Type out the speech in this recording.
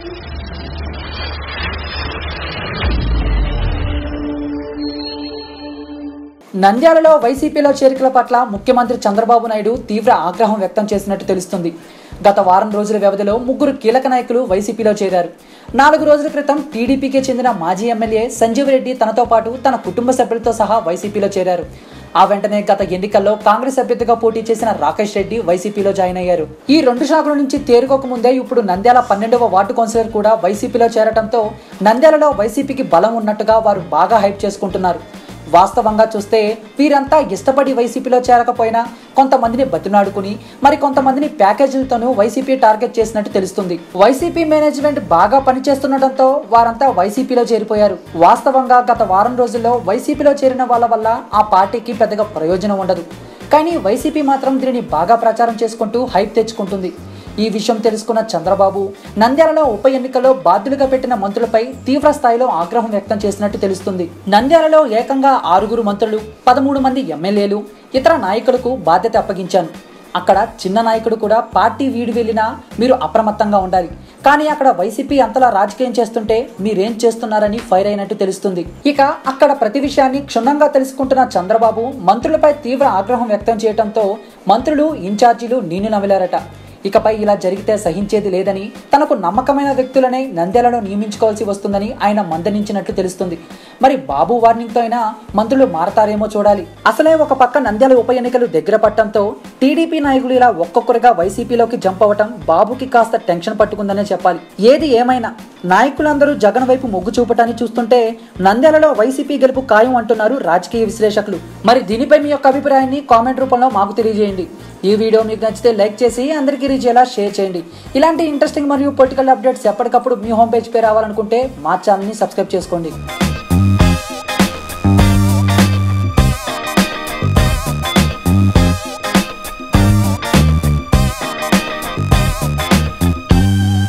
నంద్యాలలో వైసీపీలో చేరికల పట్ల ముఖ్యమంత్రి చంద్రబాబు నాయుడు తీవ్ర ఆగ్రహం వ్యక్తం చేసినట్టు తెలుస్తుంది గత వారం రోజుల వ్యవధిలో ముగ్గురు కీలక నాయకులు వైసీపీలో చేరారు నాలుగు రోజుల క్రితం టీడీపీకి చెందిన మాజీ ఎమ్మెల్యే సంజీవ్ రెడ్డి తనతో పాటు తన కుటుంబ సభ్యులతో సహా వైసీపీలో చేరారు ఆ వెంటనే గత ఎన్నికల్లో కాంగ్రెస్ అభ్యర్థిగా పోటీ చేసిన రాకేష్ రెడ్డి వైసీపీలో జాయిన్ అయ్యారు ఈ రెండు శాఖల నుంచి తేరుకోక ముందే ఇప్పుడు నంద్యాల పన్నెండవ వార్డు కౌన్సిలర్ కూడా వైసీపీలో చేరటంతో నంద్యాలలో వైసీపీకి బలం ఉన్నట్టుగా వారు బాగా హైప్ చేసుకుంటున్నారు వాస్తవంగా చూస్తే వీరంతా ఇష్టపడి వైసీపీలో చేరకపోయినా కొంతమందిని బతినాడుకుని మరి కొంతమందిని ప్యాకేజీలతోనూ వైసీపీ టార్గెట్ చేసినట్టు తెలుస్తుంది వైసీపీ మేనేజ్మెంట్ బాగా పనిచేస్తుండటంతో వారంతా వైసీపీలో చేరిపోయారు వాస్తవంగా గత వారం రోజుల్లో వైసీపీలో చేరిన వాళ్ళ వల్ల ఆ పార్టీకి పెద్దగా ప్రయోజనం ఉండదు కానీ వైసీపీ మాత్రం దీనిని బాగా ప్రచారం చేసుకుంటూ హైప్ తెచ్చుకుంటుంది ఈ విషయం తెలుసుకున్న చంద్రబాబు నంద్యాలలో ఉప ఎన్నికల్లో బాధ్యులుగా పెట్టిన మంత్రులపై తీవ్ర స్థాయిలో ఆగ్రహం వ్యక్తం చేసినట్టు తెలుస్తుంది నంద్యాలలో ఏకంగా ఆరుగురు మంత్రులు పదమూడు మంది ఎమ్మెల్యేలు ఇతర నాయకులకు బాధ్యత అప్పగించాను అక్కడ చిన్న నాయకుడు కూడా పార్టీ వీడి వెళ్ళినా మీరు అప్రమత్తంగా ఉండాలి కానీ అక్కడ వైసీపీ అంతలా రాజకీయం చేస్తుంటే మీరేం చేస్తున్నారని ఫైర్ అయినట్టు తెలుస్తుంది ఇక అక్కడ ప్రతి విషయాన్ని క్షుణ్ణంగా తెలుసుకుంటున్న చంద్రబాబు మంత్రులపై తీవ్ర ఆగ్రహం వ్యక్తం చేయడంతో మంత్రులు ఇన్ఛార్జీలు నీళ్లు నవ్విలారట ఇకపై ఇలా జరిగితే సహించేది లేదని తనకు నమ్మకమైన వ్యక్తులనే నంద్యాలలో నియమించుకోవాల్సి వస్తుందని ఆయన మందలించినట్లు తెలుస్తుంది మరి బాబు వార్నింగ్ తో అయినా మంత్రులు మారతారేమో చూడాలి అసలే ఒక పక్క నంద్యాల ఉప ఎన్నికలు దగ్గర పట్టడంతో టీడీపీ నాయకులు ఇలా ఒక్కొక్కరుగా వైసీపీలోకి జంప్ అవ్వటం బాబుకి కాస్త టెన్షన్ పట్టుకుందనే చెప్పాలి ఏది ఏమైనా నాయకులందరూ జగన్ వైపు మొగ్గు చూపటాన్ని చూస్తుంటే నంద్యాలలో వైసీపీ గెలుపు ఖాయం అంటున్నారు రాజకీయ విశ్లేషకులు మరి దీనిపై మీ యొక్క అభిప్రాయాన్ని కామెంట్ రూపంలో మాకు తెలియజేయండి ఈ వీడియో మీకు నచ్చితే లైక్ చేసి అందరికీ రీచ్ అయ్యేలా షేర్ చేయండి ఇలాంటి ఇంట్రెస్టింగ్ మరియు పొలిటికల్ అప్డేట్స్ ఎప్పటికప్పుడు మీ హోమ్ పేజ్ పై రావాలనుకుంటే మా ఛానల్ని సబ్స్క్రైబ్ చేసుకోండి